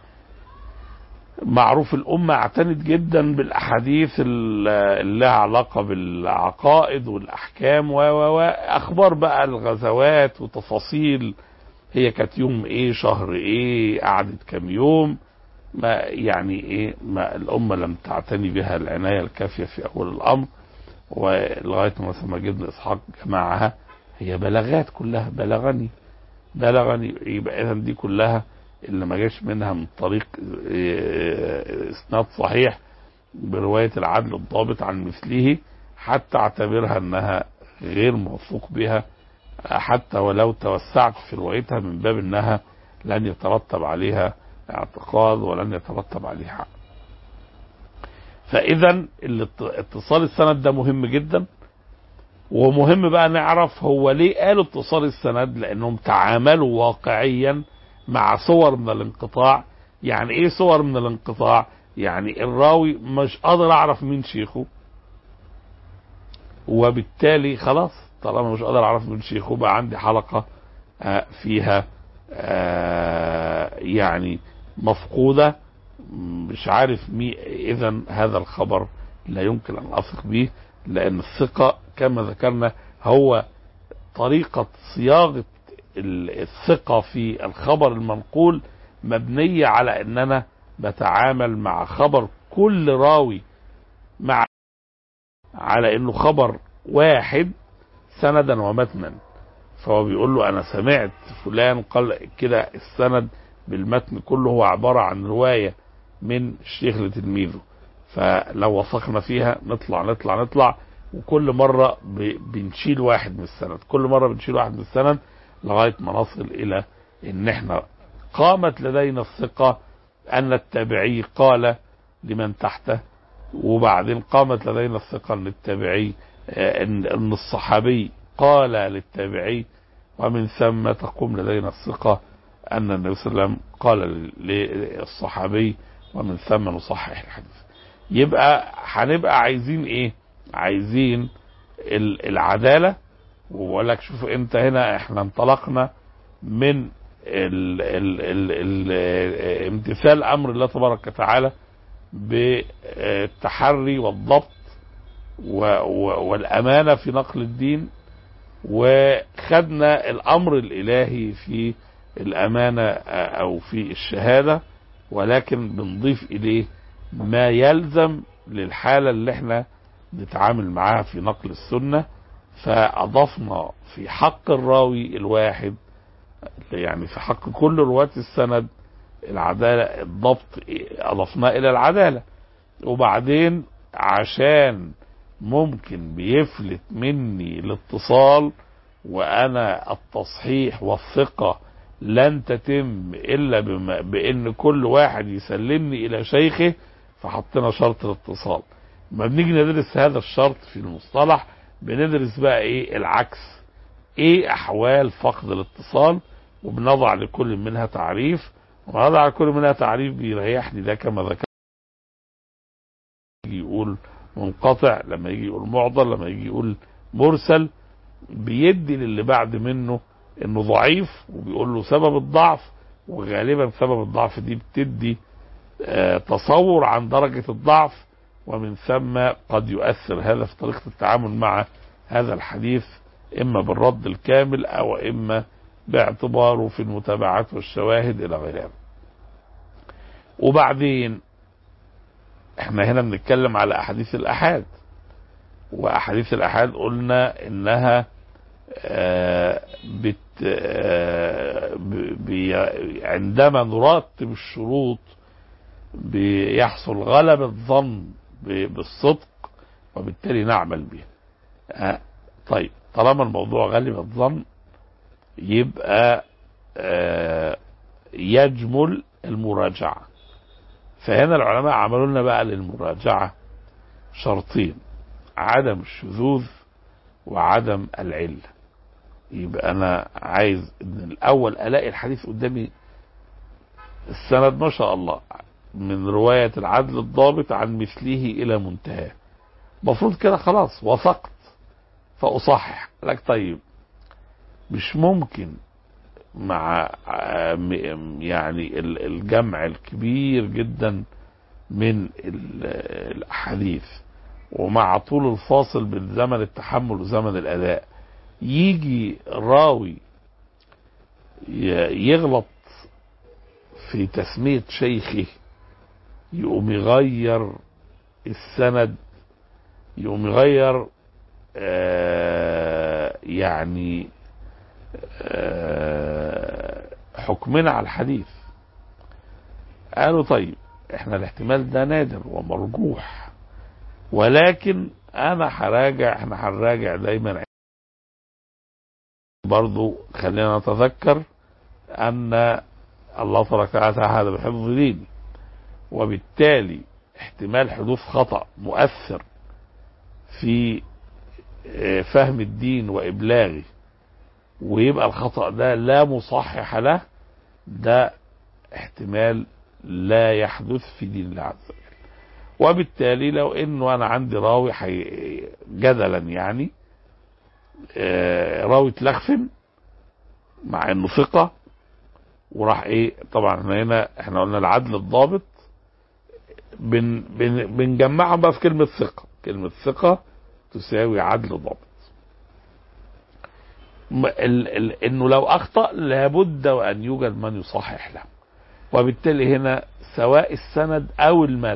معروف الأمة اعتنت جدا بالأحاديث ال- اللي لها علاقة بالعقائد والأحكام و و و أخبار بقى الغزوات وتفاصيل هي كانت يوم إيه شهر إيه قعدت كام يوم ما يعني إيه ما الأمة لم تعتني بها العناية الكافية في أول الأمر ولغاية ما مثلا ما جبنا إسحاق جمعها هي بلاغات كلها بلغني بلغني يبقى إذا دي كلها اللي ما جاش منها من طريق آه، اسناد صحيح برواية العدل الضابط عن مثله حتى اعتبرها انها غير موثوق بها آه، حتى ولو توسعت في روايتها من باب انها لن يترتب عليها اعتقاد ولن يترتب عليها عقل. فاذا الات- اتصال السند ده مهم جدا ومهم بقى نعرف هو ليه قالوا اتصال السند لانهم تعاملوا واقعيا مع صور من الانقطاع يعني ايه صور من الانقطاع يعني الراوي مش قادر اعرف مين شيخه وبالتالي خلاص طالما مش قادر اعرف مين شيخه بقى عندي حلقة آه، فيها آه، يعني مفقودة مش عارف مي اذا هذا الخبر لا يمكن ان اثق به لان الثقة كما ذكرنا هو طريقة صياغة ال- الثقة في الخبر المنقول مبنية على ان انا بتعامل مع خبر كل راوي مع على انه خبر واحد سندا ومتنا فهو بيقول له انا سمعت فلان قال كده السند بالمتن كله هو عبارة عن رواية من الشيخ لتلميذه فلو وثقنا فيها نطلع نطلع نطلع وكل مرة ب- بنشيل واحد من السند كل مرة بنشيل واحد من السند لغاية ما نصل إلى إن إحنا قامت لدينا الثقة أن التابعي قال لمن تحته وبعدين قامت لدينا الثقة أن التابعي آه، إن إن الصحابي قال للتابعي ومن ثم تقوم لدينا الثقة أن النبي صلى الله عليه وسلم قال للصحابي ومن ثم نصحح الحديث يبقى هنبقى عايزين ايه عايزين ال- العدالة وبقول لك شوف انت هنا احنا انطلقنا من ال ال ال ال امتثال امر الله تبارك وتعالى بالتحري والضبط و و والامانه في نقل الدين وخدنا الامر الالهي في الامانه او في الشهاده ولكن بنضيف اليه ما يلزم للحاله اللي احنا نتعامل معاها في نقل السنه فاضفنا في حق الراوي الواحد يعني في حق كل رواة السند العدالة الضبط أضفناه إلى العدالة وبعدين عشان ممكن بيفلت مني الاتصال وأنا التصحيح والثقة لن تتم إلا بما بإن كل واحد يسلمني إلى شيخه فحطينا شرط الاتصال ما بنيجي ندرس هذا الشرط في المصطلح بندرس بقى إيه العكس إيه أحوال فقد الاتصال وبنضع لكل منها تعريف ونضع لكل منها تعريف بيريحني ده كما ذكرت يجي يقول منقطع لما يجي يقول معضل لما يجي يقول مرسل بيدي للي بعد منه انه ضعيف وبيقول له سبب الضعف وغالبا سبب الضعف دي بتدي آه تصور عن درجة الضعف ومن ثم قد يؤثر هذا في طريقة التعامل مع هذا الحديث اما بالرد الكامل او اما باعتباره في المتابعات والشواهد الى غيرها وبعدين احنا هنا بنتكلم على احاديث الاحاد واحاديث الاحاد قلنا انها آه بت آه بي عندما نرتب الشروط بيحصل غلبة ظن بالصدق وبالتالي نعمل بها آه طيب طالما الموضوع غالب الظن يبقى آه يجمل المراجعة فهنا العلماء عملوا لنا بقى للمراجعة شرطين عدم الشذوذ وعدم العلة يبقى انا عايز ان الاول الاقي الحديث قدامي السند ما شاء الله من رواية العدل الضابط عن مثله الى منتهاه المفروض كده خلاص وثقت فاصحح لك طيب مش ممكن مع يعني الجمع الكبير جدا من الاحاديث ومع طول الفاصل بين زمن التحمل وزمن الاداء يجي راوي يغلط في تسمية شيخه يقوم يغير السند يقوم يغير آه يعني آه حكمنا على الحديث قالوا طيب احنا الاحتمال ده نادر ومرجوح ولكن انا هراجع احنا هنراجع دايما برضو خلينا نتذكر ان الله تبارك وتعالى هذا بحفظ ديني وبالتالي احتمال حدوث خطأ مؤثر في فهم الدين وإبلاغه ويبقى الخطأ ده لا مصحح له ده احتمال لا يحدث في دين الله عز وجل وبالتالي لو انه انا عندي راوي حي... جدلا يعني آه، راوي تلخفن مع انه ثقة وراح ايه طبعا احنا هنا احنا قلنا العدل الضابط بن بن بنجمعهم بقى في كلمة ثقة كلمة ثقة تساوي عدل ضابط م- ال ال انه لو اخطأ لابد وان يوجد من يصحح له وبالتالي هنا سواء السند او المتن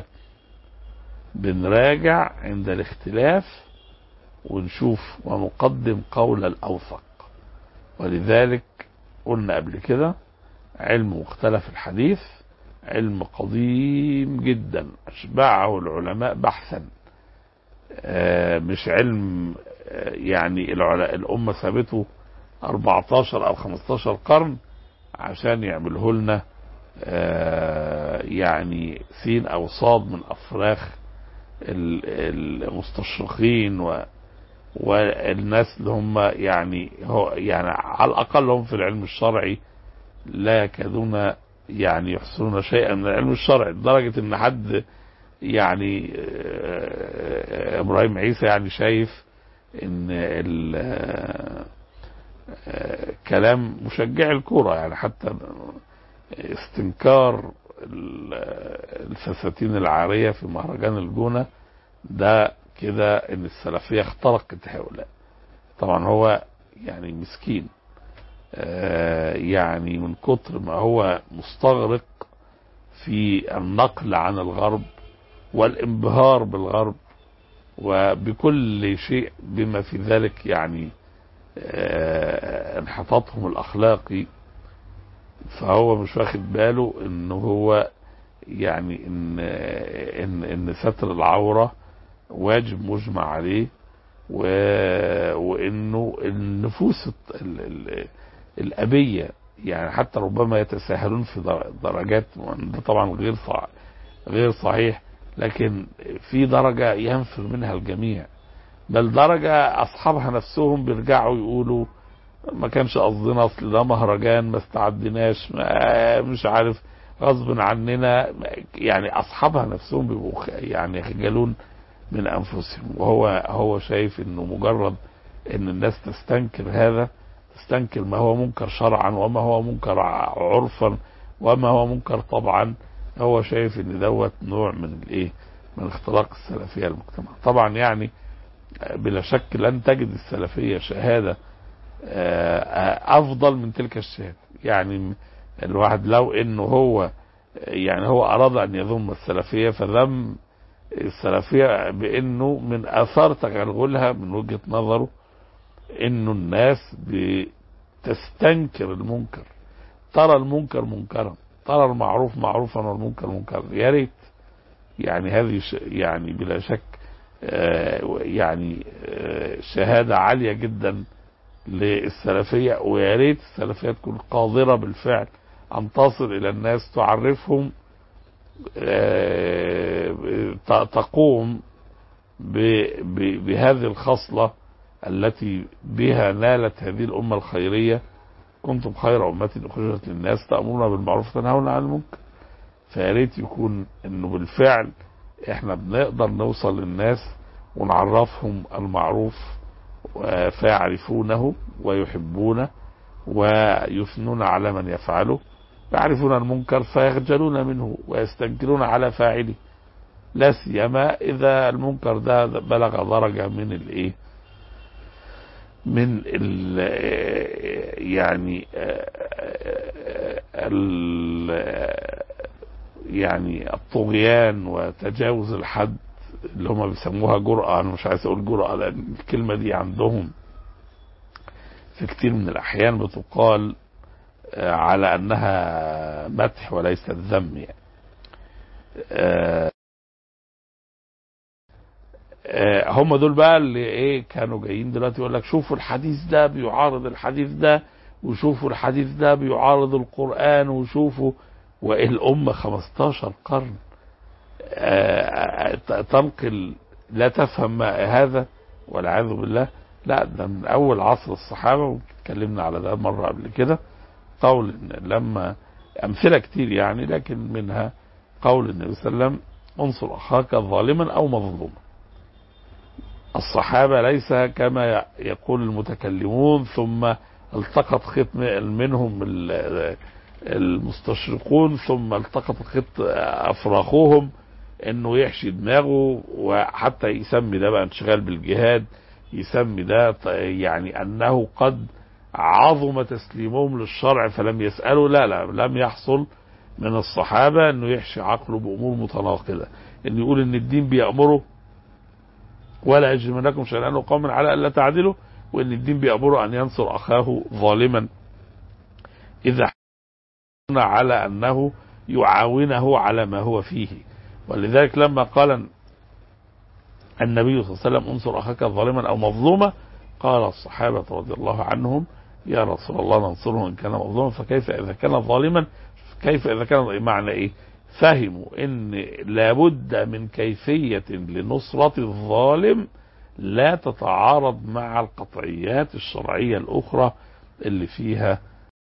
بنراجع عند الاختلاف ونشوف ونقدم قول الاوثق ولذلك قلنا قبل كده علم مختلف الحديث علم قديم جدا اشبعه العلماء بحثا آه، مش علم آه، يعني العلا- الامه سابته 14 او 15 قرن عشان يعمله لنا آه، يعني سين او صاد من افراخ ال- المستشرقين و والناس اللي هم يعني هو يعني على الاقل هم في العلم الشرعي لا يكادون يعني يحصلون شيئا من العلم الشرعي لدرجه ان حد يعني آه، ابراهيم عيسى يعني شايف ان ال- آه، آه، كلام مشجع الكوره يعني حتى استنكار ال- الفساتين العاريه في مهرجان الجونه ده كده ان السلفيه اخترقت هؤلاء طبعا هو يعني مسكين آه، يعني من كتر ما هو مستغرق في النقل عن الغرب والانبهار بالغرب وبكل شيء بما في ذلك يعني آه، انحطاطهم الاخلاقي فهو مش واخد باله ان هو يعني ان ان ان ستر العوره واجب مجمع عليه و... وانه النفوس الت- ال... ال... الابيه يعني حتى ربما يتساهلون في در- درجات ده طبعا غير صح... غير صحيح لكن في درجه ينفر منها الجميع بل درجه اصحابها نفسهم بيرجعوا يقولوا ما كانش قصدنا اصل ده مهرجان ما استعدناش ما مش عارف غصب عننا يعني اصحابها نفسهم بيبقوا خ- يعني يخجلون من انفسهم وهو هو شايف انه مجرد ان الناس تستنكر هذا تستنكر ما هو منكر شرعا وما هو منكر ع- عرفا وما هو منكر طبعا هو شايف ان دوت نوع من الايه من اختراق السلفيه المجتمع طبعا يعني بلا شك لن تجد السلفيه شهاده آه، آه، افضل من تلك الشهاده يعني الواحد لو انه هو يعني هو اراد ان يذم السلفيه فذم السلفيه بانه من اثار تغلغلها من وجهه نظره انه الناس بتستنكر المنكر ترى المنكر منكرا ترى المعروف معروفا والمنكر منكرا يا ريت يعني هذه ش- يعني بلا شك آه، يعني آه، شهاده عاليه جدا للسلفيه ويا ريت السلفيه تكون قادره بالفعل ان تصل الى الناس تعرفهم آه، ت- تقوم ب- ب- بهذه الخصلة التي بها نالت هذه الأمة الخيرية كنتم خير أمة أخرجت للناس تأمرون بالمعروف وتنهون عن المنكر فيا ريت يكون إنه بالفعل إحنا بنقدر نوصل للناس ونعرفهم المعروف و- فيعرفونه ويحبونه ويثنون على من يفعله يعرفون المنكر فيخجلون منه ويستنكرون على فاعله لا سيما اذا المنكر ده بلغ درجه من الايه من ال يعني ال يعني الطغيان وتجاوز الحد اللي هم بيسموها جرأة أنا مش عايز أقول جرأة لأن الكلمة دي عندهم في كتير من الأحيان بتقال آه، على أنها مدح وليست ذم يعني آه، آه، هم دول بقى اللي ايه كانوا جايين دلوقتي يقول لك شوفوا الحديث ده بيعارض الحديث ده وشوفوا الحديث ده بيعارض القرآن وشوفوا والأمة 15 قرن آه، ت- تنقل لا تفهم ما هذا والعياذ بالله لا ده من أول عصر الصحابة واتكلمنا على ده مرة قبل كده قول إن لما أمثلة كتير يعني لكن منها قول النبي صلى الله عليه وسلم انصر أخاك ظالما أو مظلوما الصحابة ليس كما يقول المتكلمون ثم التقط خط منهم المستشرقون ثم التقط خط أفراخهم انه يحشي دماغه وحتى يسمي ده بقى انشغال بالجهاد يسمي ده يعني انه قد عظم تسليمهم للشرع فلم يسألوا لا لا لم يحصل من الصحابة انه يحشي عقله بامور متناقضة ان يقول ان الدين بيأمره ولا يجرمنكم شنآن قوم على الا تعدلوا وان الدين بيأمره ان ينصر اخاه ظالما اذا على انه يعاونه على ما هو فيه ولذلك لما قال النبي صلى الله عليه وسلم انصر اخاك ظالما او مظلوما قال الصحابة رضي الله عنهم يا رسول الله ننصره ان كان مظلوما فكيف اذا كان ظالما كيف اذا كان معنى ايه فهموا ان لابد من كيفية لنصرة الظالم لا تتعارض مع القطعيات الشرعية الاخرى اللي فيها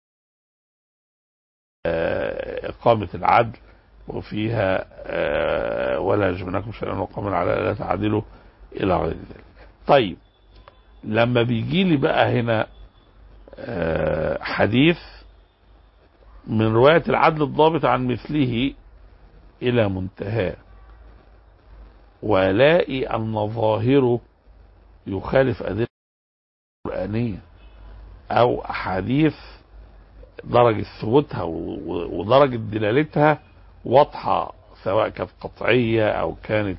اقامة العدل وفيها ولا يجبنكم شيئا وقوما على لا تعدلوا الى غير ذلك طيب لما بيجي لي بقى هنا حديث من رواية العدل الضابط عن مثله إلى منتهى ولاقي أن ظاهره يخالف أدلة قرآنية أو أحاديث درجة ثبوتها ودرجة دلالتها واضحة سواء كانت قطعية أو كانت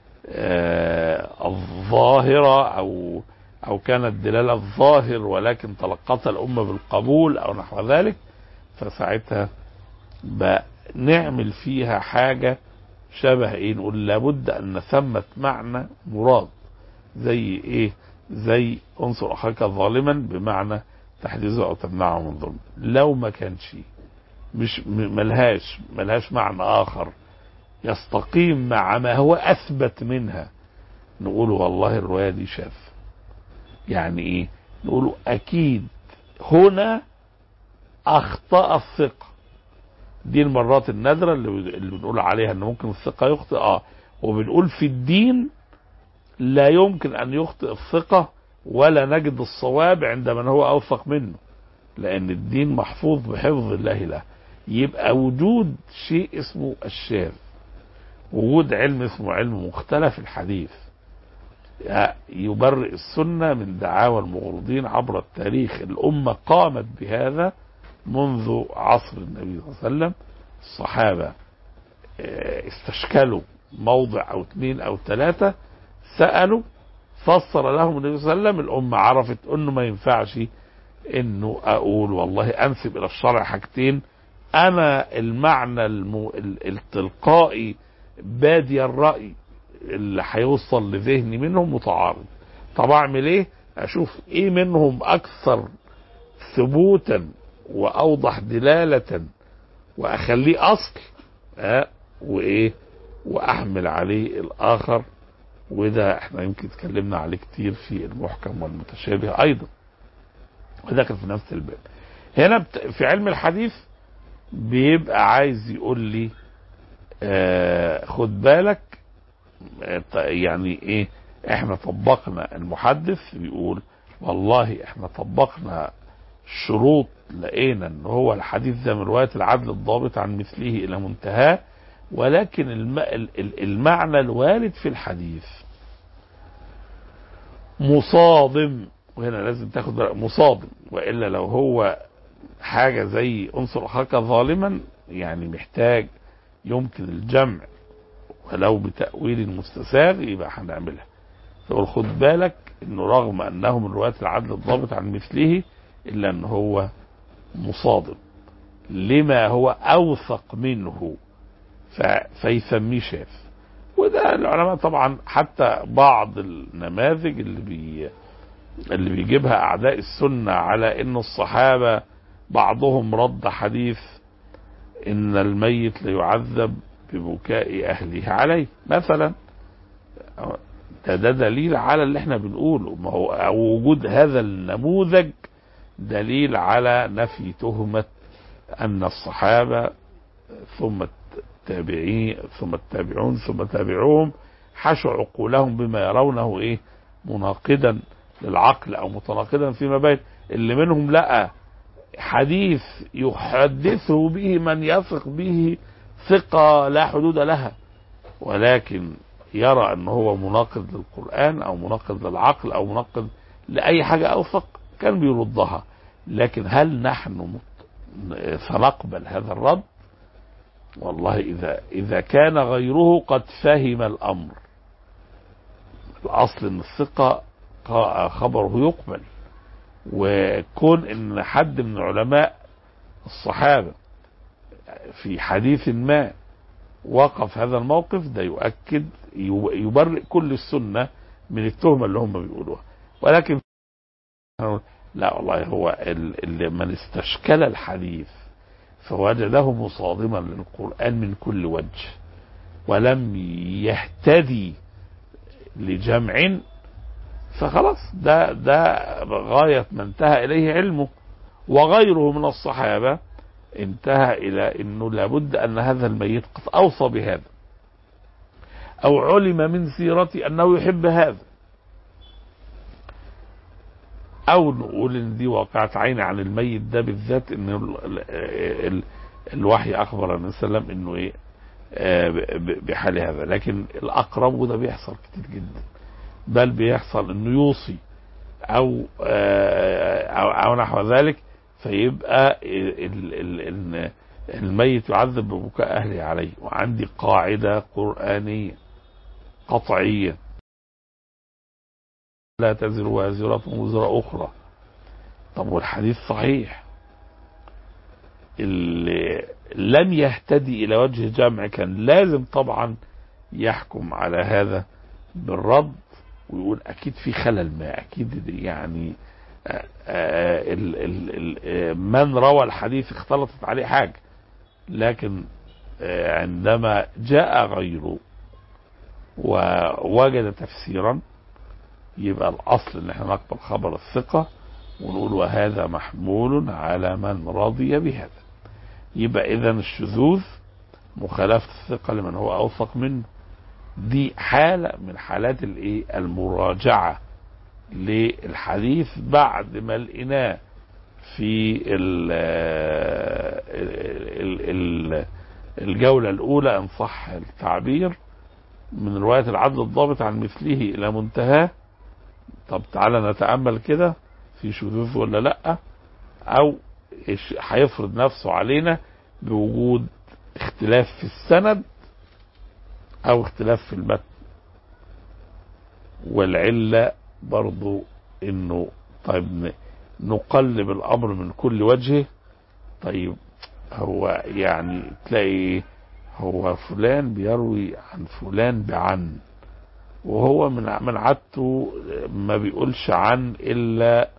الظاهرة أو أو كانت دلالة الظاهر ولكن تلقتها الأمة بالقبول أو نحو ذلك فساعتها نعمل فيها حاجة شبه ايه نقول لابد ان ثمة معنى مراد زي ايه زي انصر اخاك ظالما بمعنى تحديثه او تمنعه من ظلم لو ما كانش مش ملهاش ملهاش معنى اخر يستقيم مع ما هو اثبت منها نقول والله الرواية دي شاف يعني ايه نقول اكيد هنا اخطأ الثقة دي المرات النادرة اللي, اللي بنقول عليها ان ممكن الثقة يخطئ اه وبنقول في الدين لا يمكن ان يخطئ الثقة ولا نجد الصواب عند من هو اوثق منه لان الدين محفوظ بحفظ الله له يبقى وجود شيء اسمه الشاذ وجود علم اسمه علم مختلف الحديث يبرئ السنة من دعاوى المغرضين عبر التاريخ الأمة قامت بهذا منذ عصر النبي صلى الله عليه وسلم الصحابة استشكلوا موضع أو اثنين أو ثلاثة سألوا فسر لهم النبي صلى الله عليه وسلم الأمة عرفت أنه ما ينفعش أنه أقول والله أنسب إلى الشرع حاجتين أنا المعنى المو... التلقائي بادي الرأي اللي هيوصل لذهني منهم متعارض طب اعمل ايه اشوف ايه منهم اكثر ثبوتا واوضح دلالة واخليه اصل اه وايه واحمل عليه الاخر وده احنا يمكن اتكلمنا عليه كتير في المحكم والمتشابه ايضا وده كان في نفس الباب هنا في علم الحديث بيبقى عايز يقول لي آه خد بالك يعني ايه احنا طبقنا المحدث بيقول والله احنا طبقنا شروط لقينا ان هو الحديث ده من رواية العدل الضابط عن مثله الى منتهاه ولكن الم... المعنى الوارد في الحديث مصادم وهنا لازم تاخد بالك مصادم والا لو هو حاجة زي انصر اخاك ظالما يعني محتاج يمكن الجمع ولو بتأويل مستساغ يبقى هنعملها فقول خد بالك انه رغم انه من رواية العدل الضابط عن مثله الا ان هو مصادم لما هو اوثق منه فيسميه شاذ وده العلماء طبعا حتى بعض النماذج اللي بي اللي بيجيبها اعداء السنة على ان الصحابة بعضهم رد حديث ان الميت ليعذب ببكاء اهله عليه مثلا ده, ده دليل على اللي احنا بنقوله ما هو وجود هذا النموذج دليل على نفي تهمة أن الصحابة ثم التابعين ثم التابعون ثم تابعوهم حشوا عقولهم بما يرونه إيه مناقضا للعقل أو متناقضا فيما بين اللي منهم لقى حديث يحدثه به من يثق به ثقة لا حدود لها ولكن يرى ان هو مناقض للقرآن او مناقض للعقل او مناقض لأي حاجة اوثق كان بيردها لكن هل نحن مت- سنقبل هذا الرد والله اذا اذا كان غيره قد فهم الامر الاصل ان الثقة ق- خبره يقبل وكون ان حد من علماء الصحابة في حديث ما وقف هذا الموقف ده يؤكد يو- يبرئ كل السنة من التهمة اللي هم بيقولوها ولكن لا والله هو ال- اللي من استشكل الحديث فوجده مصادما للقرآن من كل وجه ولم يهتدي لجمع فخلاص ده ده غاية ما انتهى إليه علمه وغيره من الصحابة انتهى إلى أنه لابد أن هذا الميت قد أوصى بهذا أو علم من سيرته أنه يحب هذا أو نقول إن دي واقعة عين عن الميت ده بالذات إن ال ال ال الوحي أخبر النبي صلى الله عليه وسلم إنه إيه آه، ب- ب- بحال هذا لكن الأقرب وده بيحصل كتير جدا بل بيحصل إنه يوصي أو آه، أو, أو نحو ذلك فيبقى ال- ال- ال- الميت يعذب ببكاء أهله عليه وعندي قاعدة قرآنية قطعية لا تزر وازرة وزر أخرى طب والحديث صحيح اللي لم يهتدي إلى وجه جمع كان لازم طبعا يحكم على هذا بالرد ويقول أكيد في خلل ما أكيد يعني آه، آه، ال- ال- ال- آه، من روى الحديث اختلطت عليه حاجة لكن آه، عندما جاء غيره ووجد تفسيرا يبقى الأصل ان احنا نقبل خبر الثقة ونقول وهذا محمول على من رضي بهذا يبقى إذا الشذوذ مخالفة الثقة لمن هو أوثق منه دي حالة من حالات الايه المراجعة للحديث بعد ما لقيناه في ال ال ال الجولة الأولى إن صح التعبير من رواية العدل الضابط عن مثله إلى منتهاه طب تعالى نتأمل كده في شذوذ ولا لأ أو إيش هيفرض نفسه علينا بوجود اختلاف في السند أو اختلاف في المتن والعلة برضو إنه طيب ن- نقلب الأمر من كل وجه طيب هو يعني تلاقي هو فلان بيروي عن فلان بعن وهو من من عادته ما بيقولش عن الا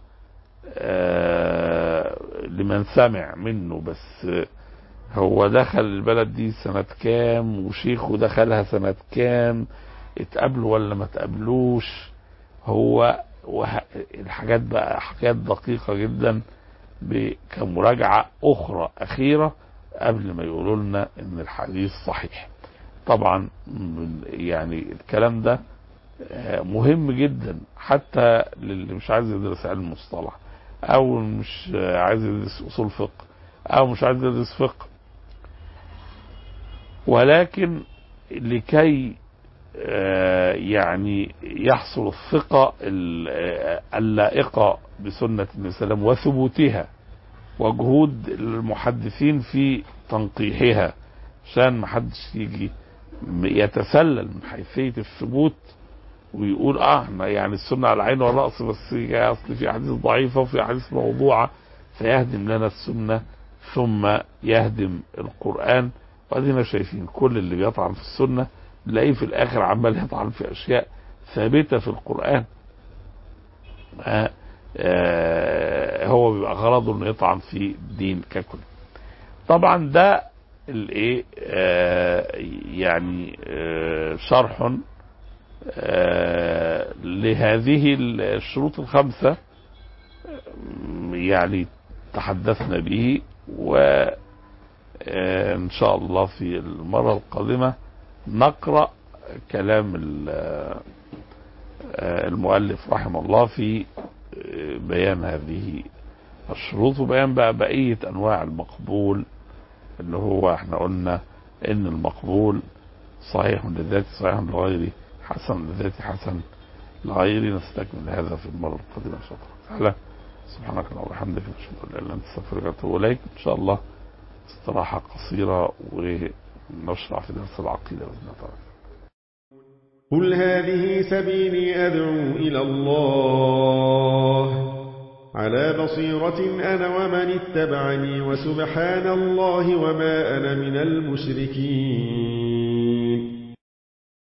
آه، لمن سمع منه بس هو دخل البلد دي سنة كام وشيخه دخلها سنة كام اتقابلوا ولا ما اتقابلوش هو وه- الحاجات بقى حاجات دقيقة جدا ب- كمراجعة أخرى أخيرة قبل ما يقولوا لنا إن الحديث صحيح طبعا من- يعني الكلام ده آه، مهم جدا حتى للي مش عايز يدرس علم مصطلح او مش آه، عايز يدرس اصول فقه او مش عايز يدرس فقه ولكن لكي آه، يعني يحصل الثقة ال- آه، اللائقة بسنة النبي صلى الله عليه وسلم وثبوتها وجهود المحدثين في تنقيحها عشان ما حدش يجي يتسلل من حيثية الثبوت ويقول اه احنا يعني السنة على العين والرأس بس هي اصل في احاديث ضعيفة وفي احاديث موضوعة فيهدم لنا السنة ثم يهدم القرآن وادينا شايفين كل اللي بيطعن في السنة نلاقيه في الاخر عمال يطعن في اشياء ثابتة في القرآن آه آه هو بيبقى غرضه انه يطعن في الدين ككل طبعا ده الايه آه يعني آه شرح آه لهذه الشروط الخمسة يعني تحدثنا به وإن شاء الله في المرة القادمة نقرأ كلام المؤلف رحمه الله في بيان هذه الشروط وبيان بقى بقية أنواع المقبول اللي هو احنا قلنا ان المقبول صحيح لذاته صحيح لغيره حسن لذاته حسن لغيره نستكمل هذا في المرة القادمة إن شاء الله تعالى سبحانك اللهم وبحمدك نشهد ان لا اله الا انت استغفرك واتوب اليك ان شاء الله استراحة قصيرة ونشرع في درس العقيدة بإذن الله تعالى قل هذه سبيلي أدعو إلى الله على بصيرة أنا ومن اتبعني وسبحان الله وما أنا من المشركين